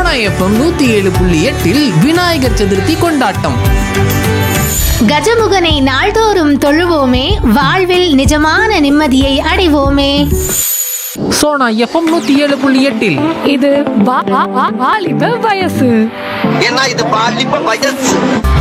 Sona FM நூத்தி ஏழு புள்ளி எட்டில் விநாயகர் சதுர்த்தி கொண்டாட்டம் கஜமுகனை நாள்தோறும் தொழுவோமே வாழ்வில் நிஜமான நிம்மதியை அடைவோமே சோனா எஃப்எம் நூத்தி ஏழு புள்ளி எட்டில் இது வா- வா- வா- வாலிப வயசு ஏன்னா இது பாலிப்ப வயசு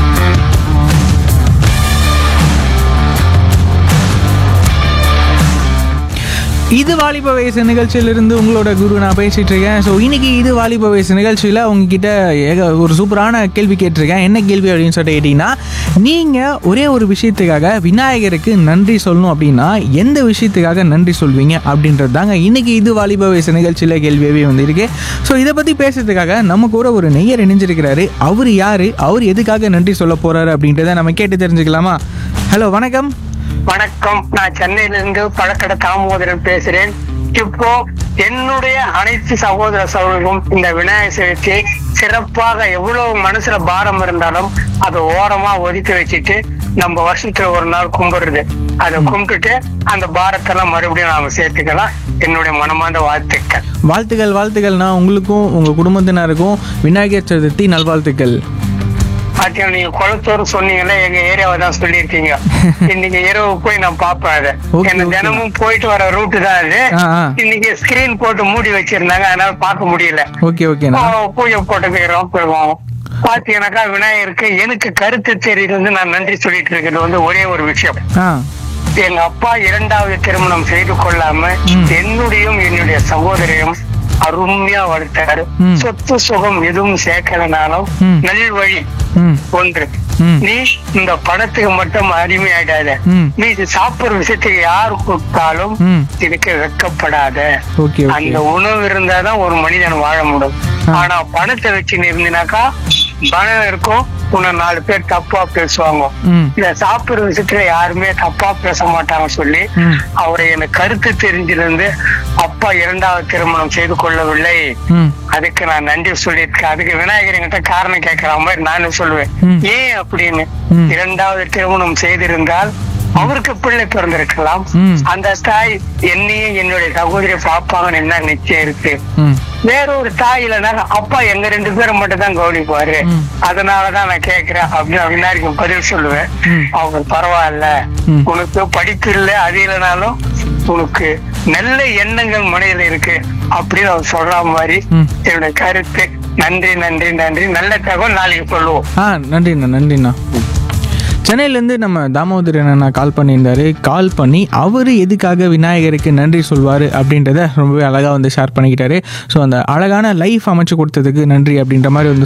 இது வாலிப வயசு நிகழ்ச்சியிலிருந்து உங்களோட குரு நான் பேசிட்டு இருக்கேன் ஸோ இன்னைக்கு இது வாலிப வயசு நிகழ்ச்சியில் உங்ககிட்ட ஏக ஒரு சூப்பரான கேள்வி கேட்டிருக்கேன் என்ன கேள்வி அப்படின்னு சொல்லிட்டு கேட்டிங்கன்னா நீங்கள் ஒரே ஒரு விஷயத்துக்காக விநாயகருக்கு நன்றி சொல்லணும் அப்படின்னா எந்த விஷயத்துக்காக நன்றி சொல்வீங்க அப்படின்றது தாங்க இன்னைக்கு இது வாலிப வயசு நிகழ்ச்சியில் கேள்வியாகவே வந்திருக்கு ஸோ இதை பற்றி பேசுறதுக்காக நம்ம கூட ஒரு நெய்யர் இணைஞ்சிருக்கிறாரு அவர் யார் அவர் எதுக்காக நன்றி சொல்ல போகிறாரு அப்படின்றத நம்ம கேட்டு தெரிஞ்சுக்கலாமா ஹலோ வணக்கம் வணக்கம் நான் சென்னையில இருந்து பழக்கடை தாமோதரன் பேசுறேன் இப்போ என்னுடைய அனைத்து சகோதர சகோதரரும் இந்த விநாயகர் சதுர்த்தியை சிறப்பாக எவ்வளவு மனசுல பாரம் இருந்தாலும் அதை ஓரமா ஒதுக்கி வச்சுட்டு நம்ம வருஷத்துல ஒரு நாள் கும்பிடுறது அதை கும்பிட்டுட்டு அந்த பாரத்தெல்லாம் மறுபடியும் நாம சேர்த்துக்கலாம் என்னுடைய மனமார்ந்த வாழ்த்துக்கள் வாழ்த்துக்கள் வாழ்த்துக்கள்னா உங்களுக்கும் உங்கள் குடும்பத்தினருக்கும் விநாயகர் சதுர்த்தி நல்வாழ்த்துக்கள் பாத்தீங்கன்னா நீங்க குளத்தூர் சொன்னீங்கல்ல எங்க ஏரியாவை தான் சொல்லியிருக்கீங்க இன்னைக்கு இரவு போய் நான் பாப்பேன் அதை Okay, என்ன okay. தினமும் போயிட்டு வர ரூட் தான் அது ஆ, ஆ. இன்னைக்கு ஸ்கிரீன் போட்டு மூடி வச்சிருந்தாங்க அதனால பார்க்க முடியல ஓகே ஓகேண்ணா ஆ, பூஜை போட்டு போயிடும் போயிடுவோம் பாத்தீங்கன்னாக்கா விநாயகருக்கு எனக்கு கருத்து தெரியுது நான் நன்றி சொல்லிட்டு இருக்கிறது வந்து ஒரே ஒரு விஷயம் ஆ எங்க அப்பா இரண்டாவது திருமணம் செய்து கொள்ளாம ம். என்னுடையும் என்னுடைய சகோதரியும் அருமையா வளர்த்தாரு ம். சொத்து சுகம் எதுவும் சேர்க்கலனாலும் ம். நல்வழி ம் ஒன்று ம். நீ இந்த படத்துக்கு மட்டும் அடிமையாயிடாத ம். நீ இது சாப்பிடுற விஷயத்துக்கு யாரு கொடுத்தாலும் ம். இதுக்கு வெட்கப்படாத ஓகே ஓகே அந்த உணவு இருந்தாதான் ஒரு மனிதன் வாழ முடியும் ஆ. ஆனா பணத்தை வச்சு நீ இருந்தினாக்கா பணம் இருக்கும் உன்னை நாலு பேர் தப்பா பேசுவாங்க ம் இந்த சாப்பிடுற விஷயத்துல யாருமே தப்பா பேச மாட்டாங்க சொல்லி ம். அவரை எனக்கு கருத்து தெரிஞ்சிருந்து அப்பா இரண்டாவது திருமணம் செய்து கொள்ளவில்லை ம் அதுக்கு நான் நன்றி சொல்லியிருக்கேன் அதுக்கு விநாயகர் என்கிட்ட காரணம் கேட்கிற மாதிரி நானும் சொல்லுவேன் ம். ஏன் அப்படின்னு ம். இரண்டாவது திருமணம் செய்திருந்தால் அவருக்கு பிள்ளை பிறந்திருக்கலாம் ம். அந்த தாய் என்னையும் என்னுடைய சகோதரி பாப்பாங்கன்னு என்ன நிச்சயம் இருக்கு ம் வேற ஒரு தாய் இல்லைன்னா அப்பா எங்க ரெண்டு பேரும் மட்டும் தான் கவனிப்பாரு ம். அதனாலதான் நான் கேக்குறேன் அப்படின்னு விநாயகருக்கு பதில் சொல்லுவேன் ம். அவங்க பரவாயில்ல ம். உனக்கு படிப்பு இல்லை அது இல்லைனாலும் உனக்கு நல்ல எண்ணங்கள் மனதில் இருக்கு அப்படின்னு அவர் சொல்ற மாதிரி ம். என்னுடைய கருத்து நன்றி நன்றி நன்றி நல்ல தகவல் நாளைக்கு சொல்லுவோம் ஆ நன்றிண்ணா நன்றிண்ணா சென்னையிலேருந்து நம்ம தாமோதரன் அண்ணா கால் பண்ணியிருந்தாரு கால் பண்ணி அவர் எதுக்காக விநாயகருக்கு நன்றி சொல்வார் அப்படின்றத ரொம்பவே அழகாக வந்து ஷேர் பண்ணிக்கிட்டாரு ஸோ அந்த அழகான லைஃப் அமைச்சு கொடுத்ததுக்கு நன்றி அப்படின்ற மாதிரி வந்து